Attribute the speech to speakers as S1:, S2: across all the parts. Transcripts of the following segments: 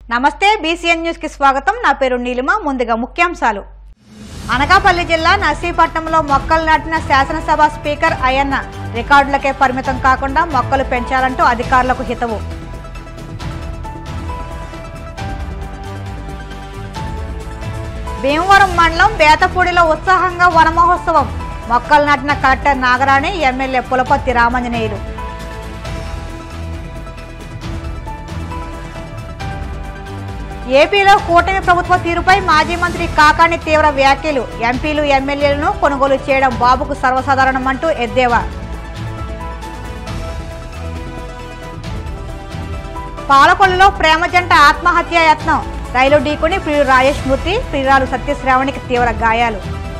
S1: నమస్తే BCN news కి స్వాగతం నా పేరు నీలిమ ముందుగా ముఖ్యాంశాలు అనకాపల్లి జిల్లా నర్సీపట్నంలో మొక్కలు నాటిన శాసనసభ స్పీకర్ అయ్యన్న రికార్డులకే పరిమితం కాకుండా మొక్కలు పెంచాలంటూ అధికారులకు హితవు భీమవరం మండలం బేతపూడిలో ఉత్సాహంగా వన మహోత్సవం మొక్కలు నాటిన కలెక్టర్ నాగరాణి ఎమ్మెల్యే పులపత్తి రామంజనేయులు ఏపీలో కూటమి ప్రభుత్వ తీరుపై మాజీ మంత్రి కాకాని తీవ్ర వ్యాఖ్యలు ఎంపీలు ఎమ్మెల్యేలను కొనుగోలు చేయడం బాబుకు సర్వసాధారణమంటూ ఎద్దేవా పాలకొల్లులో ప్రేమ జంట ఆత్మహత్యా యత్నం రైలు ఢీకొని ప్రియుడు రాజేష్ మృతి ప్రియురాలు సత్యశ్రావణికి తీవ్ర గాయాలు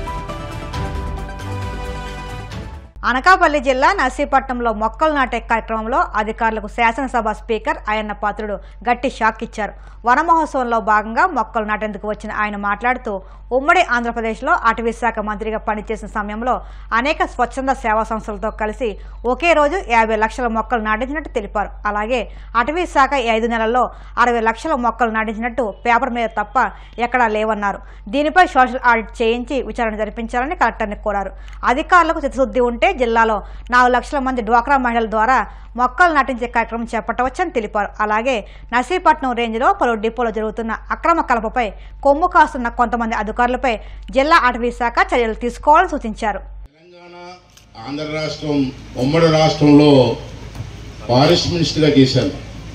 S1: అనకాపల్లి జిల్లా నర్సీపట్నంలో మొక్కలు నాటే కార్యక్రమంలో అధికారులకు శాసనసభ స్పీకర్ ఆయన్న పాత్రుడు గట్టి షాక్ ఇచ్చారు వన మహోత్సవంలో భాగంగా మొక్కలు నాటేందుకు వచ్చిన ఆయన మాట్లాడుతూ ఉమ్మడి ఆంధ్రప్రదేశ్లో అటవీ శాఖ మంత్రిగా పనిచేసిన సమయంలో అనేక స్వచ్ఛంద సేవా సంస్థలతో కలిసి ఒకే రోజు యాభై లక్షల మొక్కలు నాటించినట్టు తెలిపారు అలాగే అటవీ శాఖ ఈ ఐదు నెలల్లో అరవై లక్షల మొక్కలు నాటించినట్టు పేపర్ మీద తప్ప ఎక్కడా లేవన్నారు దీనిపై సోషల్ ఆడిట్ చేయించి విచారణ జరిపించాలని కలెక్టర్ని కోరారు అధికారులకు చిత్తశుద్ధి ఉంటే జిల్లాలో నాలుగు లక్షల మంది డ్వాక్రా మహిళల ద్వారా మొక్కలు నాటించే కార్యక్రమం చేపట్టవచ్చని తెలిపారు అలాగే నర్సీపట్నం రేంజ్లో పలు డిపోలో జరుగుతున్న అక్రమ కలపపై కొమ్ము కాస్తున్న కొంతమంది అధికారులపై జిల్లా అటవీ శాఖ చర్యలు తీసుకోవాలని సూచించారు
S2: తెలంగాణ ఆంధ్ర రాష్ట్రం ఉమ్మడి రాష్ట్రంలో ఫారెస్ట్ మినిస్టర్గా చేశాను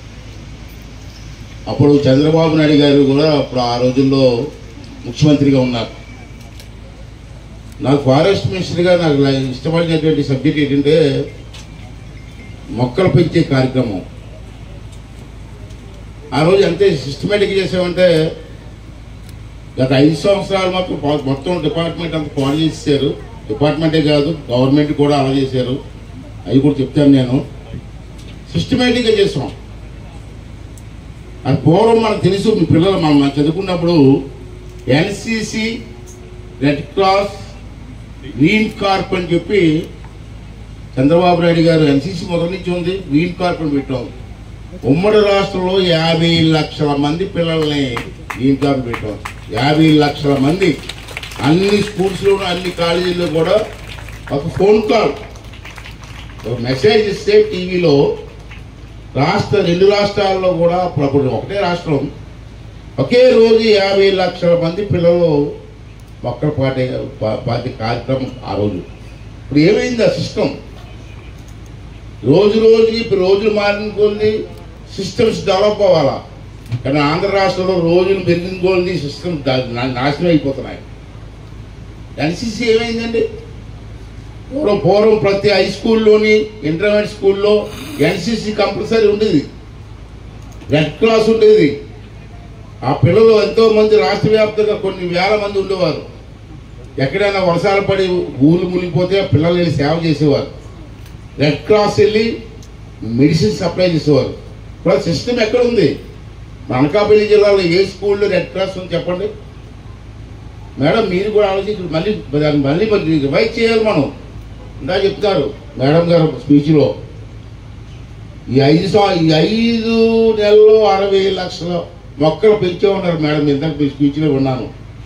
S2: అప్పుడు చంద్రబాబు నాయుడు గారు కూడా అప్పుడు ఆ రోజుల్లో ముఖ్యమంత్రిగా ఉన్నారు నాకు ఫారెస్ట్ మినిస్టర్గా నాకు లా- ఇష్టపడినటువంటి సబ్జెక్ట్ ఏంటంటే మొక్కలు పెంచే కార్యక్రమం ఆ రోజు అంతే సిస్టమేటిక్ చేసామంటే గత ఐదు సంవత్సరాలు మాత్రం పా- మొత్తం డిపార్ట్మెంట్ అంతా పాడు చేసేసారు డిపార్ట్మెంటే కాదు గవర్నమెంట్ కూడా అలా చేశారు అవి కూడా చెప్తాను నేను సిస్టమేటిక్గా చేసాం అది పూర్వం మనకు తెలుసు మీ పిల్లలు మనం మనం చదువుకున్నప్పుడు NCC red cross green corps అని చెప్పి చంద్రబాబు నాయుడు గారు ఎన్సిసి మొదటి నుంచి ఉంది గ్రీన్ కార్ప్ అని పెట్టాం ఉమ్మడి రాష్ట్రంలో యాభై లక్షల మంది పిల్లల్ని గ్రీన్ కార్ప్ పెట్టాం యాభై లక్షల మంది అన్ని స్కూల్స్లోనూ అన్ని కాలేజీల్లో కూడా ఒక ఫోన్ కాల్ ఒక మెసేజ్ ఇస్తే టీవీలో రాష్ట్ర రెండు రాష్ట్రాల్లో కూడా అప్పుడు ఒకటే రాష్ట్రం ఒకే రోజు యాభై లక్షల మంది పిల్లలు మొక్కల పాటే పా- పాటే కార్యక్రమం ఆ రోజు ఇప్పుడు ఏమైంది ఆ సిస్టమ్ రోజు రోజుకి ఇప్పుడు రోజులు మారిన కొద్ది సిస్టమ్స్ డెవలప్ అవ్వాలా కానీ ఆంధ్ర రాష్ట్రంలో రోజులు పెరిగిన కొద్ది సిస్టమ్ నాశనం అయిపోతున్నాయి ఎన్సీసీ ఏమైందండి పూర్వం పూర్వం ప్రతి హై స్కూల్లోని ఇంటర్మీడియట్ స్కూల్లో ఎన్సీసీ కంపల్సరీ ఉండేది రెడ్ క్రాస్ ఉండేది ఆ పిల్లలు ఎంతో మంది రాష్ట్ర వ్యాప్తంగా కొన్ని వేల మంది ఉండేవారు ఎక్కడైనా వర్షాలు పడి ఊళ్ళు మునిగిపోతే ఆ పిల్లలు వెళ్ళి సేవ చేసేవారు రెడ్ క్రాస్ వెళ్ళి మెడిసిన్ సప్లై చేసేవారు ఇప్పుడు సిస్టమ్ ఎక్కడ ఉంది మన అనకాపల్లి జిల్లాలో ఏ స్కూల్లో రెడ్ క్రాస్ ఉంది చెప్పండి మేడం మీరు కూడా ఆలోచించి మళ్ళీ దాన్ని మళ్ళీ మరి రివైజ్ చేయాలి మనం ఇందా చెప్తారు మేడం గారు స్పీచ్లో ఈ ఐదు సం- ఈ ఐదు నెలల్లో అరవై లక్షల మొక్కలు పెంచే ఉన్నారు మేడం ఇందాక మీ స్పీచ్లో విన్నాను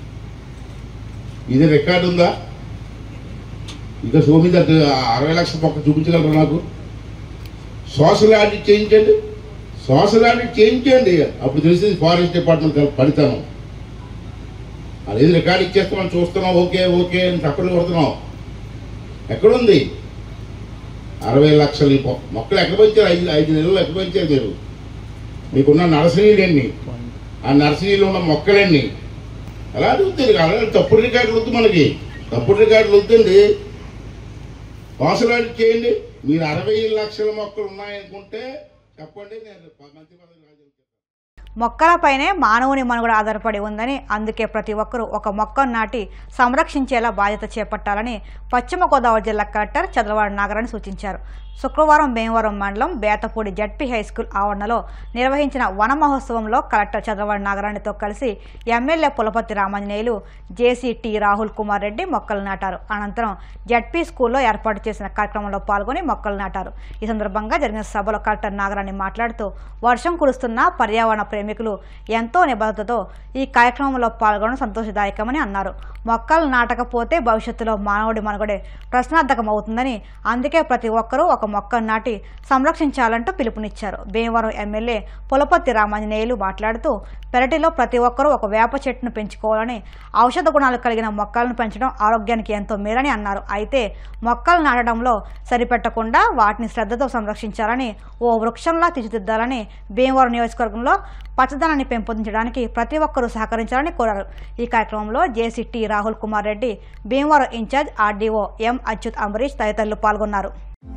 S2: ఇది రికార్డు ఉందా ఇంకా సోమిద అరవై లక్షల మొక్క చూపించగలరు నాకు సోషల్ ఆడిట్ చేయించండి సోషల్ ఆడిట్ చేయించండి అప్పుడు తెలిసింది ఫారెస్ట్ డిపార్ట్మెంట్ పడితాను అదేది రికార్డ్ ఇచ్చేస్తే మనం చూస్తున్నాం ఓకే ఓకే అని తప్పని కొడుతున్నాం ఎక్కడుంది అరవై లక్షలు ఈ మొ- మొక్కలు ఎక్కడ పెంచారు ఐదు ఐదు నెలలు ఎక్కడ పెంచారు మీరు మీకున్న నర్సరీలు ఎన్ని ఆ నర్సరీలో ఉన్న మొక్కలన్నీ అలా అడుగుతుంది అలాగే తప్పుడు రికార్డులు వద్దు మనకి తప్పుడు రికార్డులు వద్దండి వాసనాలు చేయండి మీరు అరవై లక్షల మొక్కలు ఉన్నాయనుకుంటే చెప్పండి నేను మంత్రి పదవి రాజు
S1: మొక్కలపైనే మానవుని మనుగడ ఆధారపడి ఉందని అందుకే ప్రతి ఒక్కరూ ఒక మొక్కను నాటి సంరక్షించేలా బాధ్యత చేపట్టాలని పశ్చిమ గోదావరి జిల్లా కలెక్టర్ చంద్రబాబు నాగరాణి సూచించారు శుక్రవారం భీమవరం మండలం బేతపూడి జడ్పీ హై స్కూల్ ఆవరణలో నిర్వహించిన వన మహోత్సవంలో కలెక్టర్ చంద్రబాబు నాగరాణితో కలిసి MLA Pulapati Ramanjaneyulu JC T Rahul Kumar Reddy మొక్కలు నాటారు అనంతరం జడ్పీ స్కూల్లో ఏర్పాటు చేసిన కార్యక్రమంలో పాల్గొని మొక్కలు నాటారు ఈ సందర్భంగా జరిగిన సభలో కలెక్టర్ నాగరాణి మాట్లాడుతూ వర్షం కురుస్తున్న పర్యావరణ ప్రేమి ప్రేమికులు ఎంతో నిబద్ధతతో ఈ కార్యక్రమంలో పాల్గొనడం సంతోషదాయకమని అన్నారు మొక్కలు నాటకపోతే భవిష్యత్తులో మానవుడి మనుగడే ప్రశ్నార్థకం అవుతుందని అందుకే ప్రతి ఒక్కరూ ఒక మొక్కను నాటి సంరక్షించాలంటూ పిలుపునిచ్చారు భీమవరం ఎమ్మెల్యే పులపర్తి రామాంజనేయులు మాట్లాడుతూ పెరటిలో ప్రతి ఒక్కరూ ఒక వేప చెట్టును పెంచుకోవాలని ఔషధ గుణాలు కలిగిన మొక్కలను పెంచడం ఆరోగ్యానికి ఎంతో మేలని అన్నారు అయితే మొక్కలు నాటడంలో సరిపెట్టకుండా వాటిని శ్రద్ధతో సంరక్షించాలని ఓ వృక్షంలా తీర్చిదిద్దాలని భీమవరం నియోజకవర్గంలో పచ్చదనాన్ని పెంపొందించడానికి ప్రతి ఒక్కరూ సహకరించాలని కోరారు ఈ కార్యక్రమంలో JC T Rahul Kumar Reddy Bhimavaram incharge RDO M Achyut Ambarish తదితరులు పాల్గొన్నారు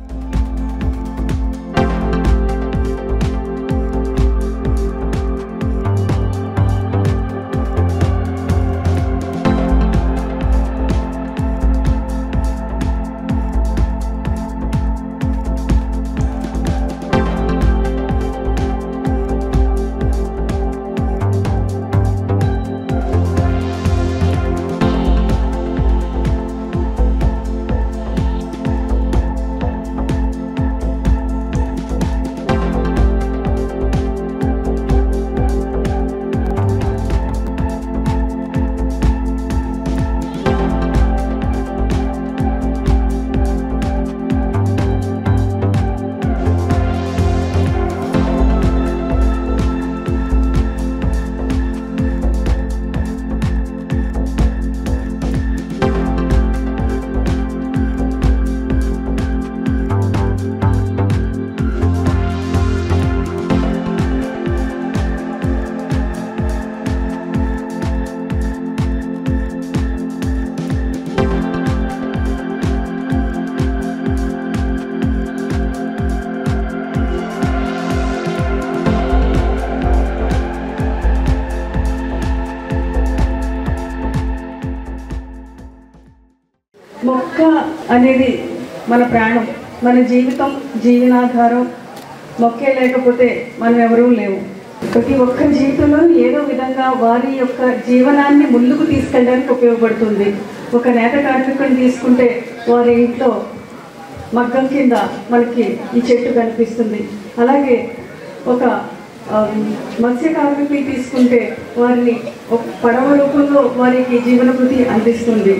S3: మొక్క అనేది మన ప్రాణం మన జీవితం జీవనాధారం మొక్కే లేకపోతే మనం ఎవరూ లేవు ప్రతి ఒక్కరి జీవితంలో ఏదో విధంగా వారి యొక్క జీవనాన్ని ముందుకు తీసుకెళ్ళడానికి ఉపయోగపడుతుంది ఒక నేత కార్మికుని తీసుకుంటే వారి ఇంట్లో మగ్గం కింద మనకి ఈ చెట్టు కనిపిస్తుంది అలాగే ఒక ఆ, మత్స్య కార్మికుని తీసుకుంటే వారిని ఒక పడవ రూపంలో వారికి జీవనభృతి అందిస్తుంది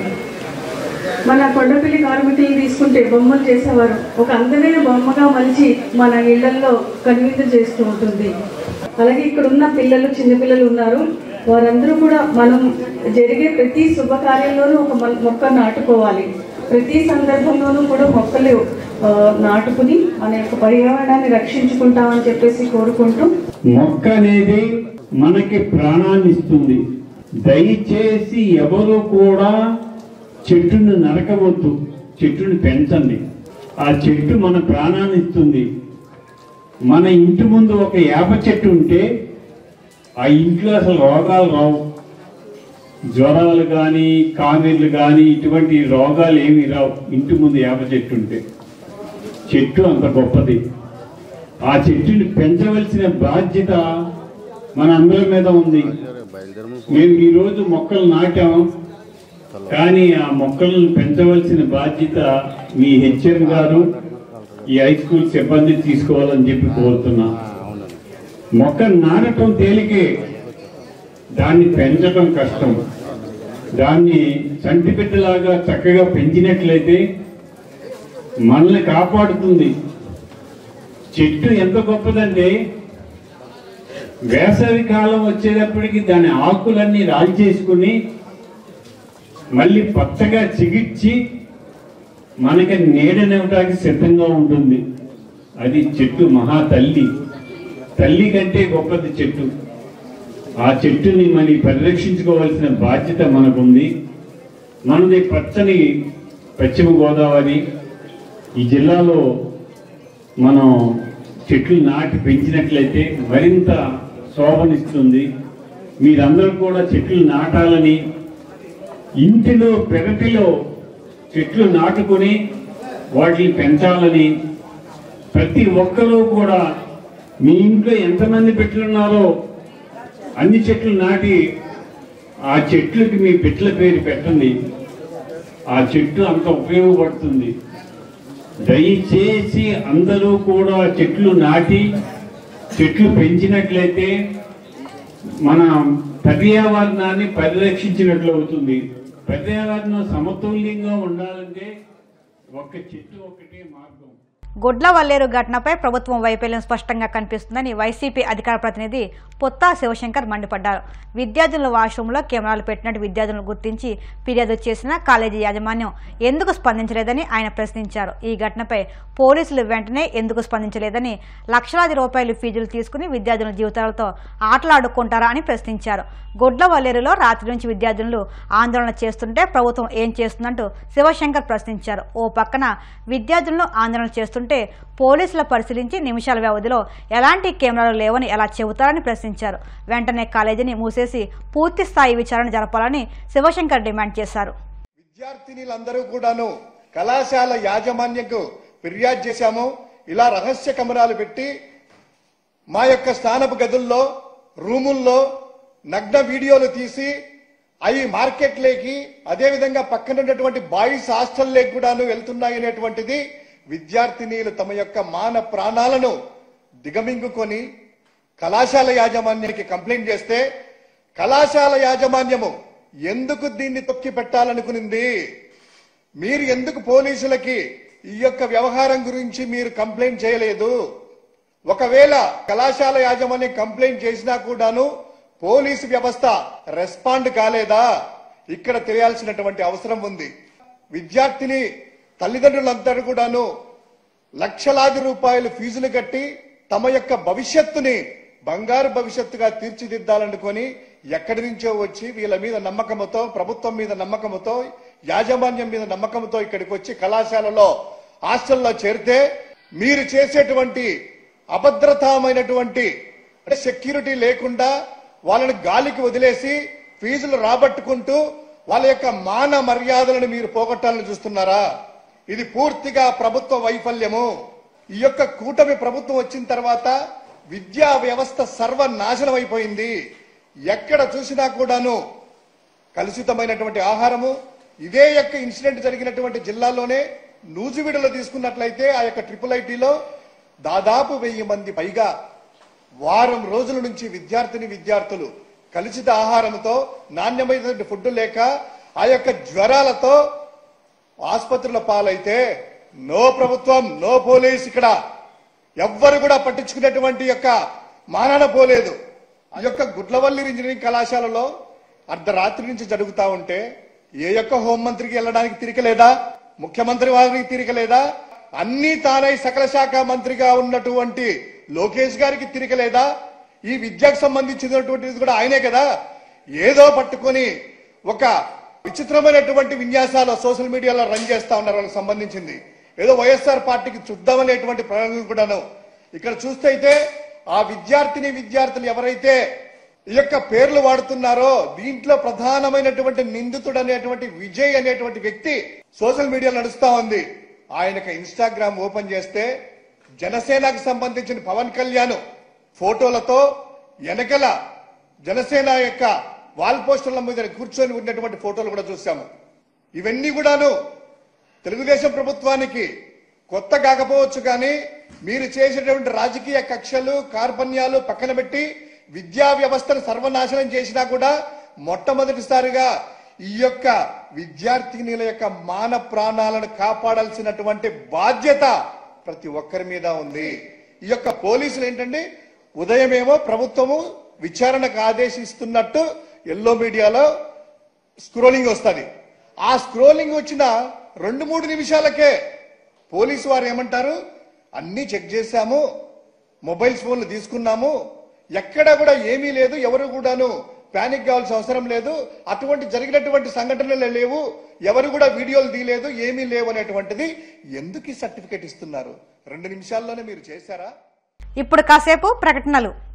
S3: మన కొండపల్లి కార్మికులను తీసుకుంటే బొమ్మలు చేసేవారు ఒక అందమైన బొమ్మగా మలిచి మన ఇళ్లలో కనువిందు చేస్తూ ఉంటుంది అలాగే ఇక్కడ ఉన్న పిల్లలు చిన్నపిల్లలు ఉన్నారు వారందరూ కూడా మనం జరిగే ప్రతి శుభకార్యంలోనూ ఒక మొ- మొక్క నాటుకోవాలి ప్రతి సందర్భంలోనూ కూడా మొక్కలు ఆ, నాటుకుని మన యొక్క పర్యావరణాన్ని రక్షించుకుంటామని చెప్పేసి కోరుకుంటూ
S4: మొక్క అనేది మనకి ప్రాణాన్ని ఇస్తుంది దయచేసి ఎవరు కూడా చెట్టును నరకవద్దు చెట్టుని పెంచండి ఆ చెట్టు మన ప్రాణాన్ని ఇస్తుంది మన ఇంటి ముందు ఒక వేప చెట్టు ఉంటే ఆ ఇంట్లో అసలు రోగాలు రావు జ్వరాలు కానీ కామెర్లు కానీ ఇటువంటి రోగాలు ఏమీ రావు ఇంటి ముందు వేప చెట్టు ఉంటే చెట్టు అంత గొప్పది ఆ చెట్టుని పెంచవలసిన బాధ్యత మన అందరి మీద ఉంది మేము ఈ రోజు మొక్కలు నాటాం కానీ ఆ మొక్కలను పెంచవలసిన బాధ్యత మీ హెచ్ఎం గారు ఈ హై స్కూల్ సిబ్బంది తీసుకోవాలని చెప్పి కోరుతున్నా మొక్క నాటడం తేలికే దాన్ని పెంచడం కష్టం దాన్ని చంటి బిడ్డలాగా చక్కగా పెంచినట్లయితే మనల్ని కాపాడుతుంది చెట్టు ఎంత గొప్పదంటే వేసవి కాలం వచ్చేటప్పటికి దాని ఆకులన్నీ రాల్చేసుకుని మళ్ళీ పచ్చగా చిగిర్చి మనకి నీడనివ్వడానికి సిద్ధంగా ఉంటుంది అది చెట్టు మహా తల్లి తల్లి కంటే గొప్పది చెట్టు ఆ చెట్టుని మరి పరిరక్షించుకోవాల్సిన బాధ్యత మనకుంది మనది పచ్చని పశ్చిమ గోదావరి ఈ జిల్లాలో మనం చెట్లు నాటి పెంచినట్లయితే మరింత శోభనిస్తుంది మీరందరూ కూడా చెట్లు నాటాలని ఇంటిలో పెరటిలో చెట్లు నాటుకొని వాటిని పెంచాలని ప్రతి ఒక్కరూ కూడా మీ ఇంట్లో ఎంతమంది పెట్లున్నారో అన్ని చెట్లు నాటి ఆ చెట్లకి మీ పెట్ల పేరు పెట్టండి ఆ చెట్టు అంత ఉపయోగపడుతుంది దయచేసి అందరూ కూడా చెట్లు నాటి చెట్లు పెంచినట్లయితే మన పర్యావరణాన్ని పరిరక్షించినట్లు అవుతుంది పర్యావరణం సమతుల్యంగా ఉండాలంటే ఒక్క చెట్టు ఒకటే మార్గం
S1: గుడ్ల వల్లేరు ఘటనపై ప్రభుత్వం వైఫల్యం స్పష్టంగా కనిపిస్తుందని వైసీపీ అధికార ప్రతినిధి పొత్తా శివశంకర్ మండిపడ్డారు విద్యార్థుల వాష్రూంలో కెమెరాలు పెట్టినట్టు విద్యార్థులను గుర్తించి ఫిర్యాదు చేసిన కాలేజీ యాజమాన్యం ఎందుకు స్పందించలేదని ఆయన ప్రశ్నించారు ఈ ఘటనపై పోలీసులు వెంటనే ఎందుకు స్పందించలేదని లక్షలాది రూపాయలు ఫీజులు తీసుకుని విద్యార్థుల జీవితాలతో ఆటలాడుకుంటారా అని ప్రశ్నించారు గుడ్ల వల్లేరులో రాత్రి నుంచి విద్యార్థులు ఆందోళన చేస్తుంటే ప్రభుత్వం ఏం చేస్తుందంటూ శివశంకర్ ప్రశ్నించారు ఓ పక్కన విద్యార్థులను ఆందోళన చేస్తుంటే పోలీసులు పరిశీలించి నిమిషాల వ్యవధిలో ఎలాంటి కెమెరాలు లేవని ఎలా చెబుతారని ప్రశ్నించారు వెంటనే కాలేజీని మూసేసి పూర్తి స్థాయి విచారణ జరపాలని శివశంకర్ డిమాండ్ చేశారు
S5: విద్యార్థినిలందరూ కూడాను కళాశాల యాజమాన్యంకు ఫిర్యాదు చేశాము ఇలా రహస్య కెమెరాలు పెట్టి మా యొక్క స్నానపు గదుల్లో రూముల్లో నగ్న వీడియోలు తీసి అవి మార్కెట్లోకి అదేవిధంగా పక్కన ఉన్నటువంటి బాయ్స్ హాస్టల్లోకి కూడాను వెళ్తున్నాయి అనేటువంటిది విద్యార్థినీలు తమ యొక్క మాన ప్రాణాలను దిగమింగుకొని కళాశాల యాజమాన్యానికి కంప్లైంట్ చేస్తే కళాశాల యాజమాన్యము ఎందుకు దీన్ని తొక్కి పెట్టాలనుకునింది మీరు ఎందుకు పోలీసులకి ఈ యొక్క వ్యవహారం గురించి మీరు కంప్లైంట్ చేయలేదు ఒకవేళ కళాశాల యాజమాన్యం కంప్లైంట్ చేసినా కూడాను పోలీసు వ్యవస్థ రెస్పాండ్ కాలేదా ఇక్కడ తెలియాల్సినటువంటి అవసరం ఉంది విద్యార్థిని తల్లిదండ్రులందరూ కూడాను లక్షలాది రూపాయలు ఫీజులు కట్టి తమ యొక్క భవిష్యత్తుని బంగారు భవిష్యత్తుగా తీర్చిదిద్దాలనుకొని ఎక్కడి నుంచో వచ్చి వీళ్ళ మీద నమ్మకంతో ప్రభుత్వం మీద నమ్మకంతో యాజమాన్యం మీద నమ్మకంతో ఇక్కడికి వచ్చి కళాశాలలో హాస్టల్లో చేరితే మీరు చేసేటువంటి అభద్రతామైనటువంటి అంటే సెక్యూరిటీ లేకుండా వాళ్ళని గాలికి వదిలేసి ఫీజులు రాబట్టుకుంటూ వాళ్ళ యొక్క మాన మర్యాదలను మీరు పోగొట్టాలని చూస్తున్నారా ఇది పూర్తిగా ప్రభుత్వ వైఫల్యము ఈ యొక్క కూటమి ప్రభుత్వం వచ్చిన తర్వాత విద్యా వ్యవస్థ సర్వనాశనం అయిపోయింది ఎక్కడ చూసినా కూడాను కలుషితమైనటువంటి ఆహారము ఇదే యొక్క ఇన్సిడెంట్ జరిగినటువంటి జిల్లాలోనే నూజివీడులో తీసుకున్నట్లయితే ఆ యొక్క ట్రిపుల్ ఐటీలో దాదాపు వెయ్యి మంది పైగా వారం రోజుల నుంచి విద్యార్థిని విద్యార్థులు కలుషిత ఆహారంతో నాణ్యమైనటువంటి ఫుడ్ లేక ఆ యొక్క జ్వరాలతో ఆసుపత్రుల పాలైతే నో ప్రభుత్వం నో పోలీస్ ఇక్కడ ఎవ్వరు కూడా పట్టించుకునేటువంటి యొక్క మానాన పోలేదు ఆ యొక్క గుడ్లవల్లి ఇంజనీరింగ్ కళాశాలలో అర్ధరాత్రి నుంచి జరుగుతా ఉంటే ఏ యొక్క హోంమంత్రికి వెళ్ళడానికి తిరిగలేదా ముఖ్యమంత్రి వారికి తిరగలేదా అన్ని తానై సకల శాఖ మంత్రిగా ఉన్నటువంటి లోకేష్ గారికి తిరగలేదా ఈ విద్యకు సంబంధించినటువంటిది కూడా ఆయనే కదా ఏదో పట్టుకొని ఒక విచిత్రమైనటువంటి విన్యాసాలు సోషల్ మీడియాలో రన్ చేస్తా ఉన్నారు వాళ్ళకి సంబంధించింది ఏదో వైఎస్ఆర్ పార్టీకి చూద్దామనేటువంటి ప్రణాళికలు కూడాను ఇక్కడ చూస్తే అయితే ఆ విద్యార్థిని విద్యార్థులు ఎవరైతే ఈ యొక్క పేర్లు వాడుతున్నారో దీంట్లో ప్రధానమైనటువంటి నిందితుడు అనేటువంటి విజయ్ అనేటువంటి వ్యక్తి సోషల్ మీడియాలో నడుస్తా ఉంది ఆయనకు ఇన్స్టాగ్రామ్ ఓపెన్ చేస్తే జనసేనకు సంబంధించిన పవన్ కళ్యాణ్ ఫోటోలతో వెనకల జనసేన యొక్క వాల్ పోస్టర్ల మీద కూర్చొని ఉన్నటువంటి ఫోటోలు కూడా చూసాము ఇవన్నీ కూడాను తెలుగుదేశం ప్రభుత్వానికి కొత్త కాకపోవచ్చు కానీ మీరు చేసేటువంటి రాజకీయ కక్షలు కార్పణ్యాలు పక్కన పెట్టి విద్యా వ్యవస్థను సర్వనాశనం చేసినా కూడా మొట్టమొదటిసారిగా ఈ యొక్క విద్యార్థినిల యొక్క మాన ప్రాణాలను కాపాడాల్సినటువంటి బాధ్యత ప్రతి ఒక్కరి మీద ఉంది ఈ యొక్క పోలీసులు ఏంటంటే ఉదయమేమో ప్రభుత్వము విచారణకు ఆదేశిస్తున్నట్టు ఎల్లో మీడియాలో స్క్రోలింగ్ వస్తుంది ఆ స్క్రోలింగ్ వచ్చిన రెండు మూడు నిమిషాలకే పోలీసు వారు ఏమంటారు అన్ని చెక్ చేశాము మొబైల్ ఫోన్లు తీసుకున్నాము ఎక్కడ కూడా ఏమీ లేదు ఎవరు కూడాను పానిక్ కావాల్సిన అవసరం లేదు అటువంటి జరిగినటువంటి సంఘటనలు లేవు ఎవరు కూడా వీడియోలు తీయలేదు ఏమీ లేవు అనేటువంటిది ఎందుకు ఈ సర్టిఫికేట్ ఇస్తున్నారు రెండు నిమిషాల్లోనే మీరు చేశారా
S1: ఇప్పుడు కాసేపు ప్రకటనలు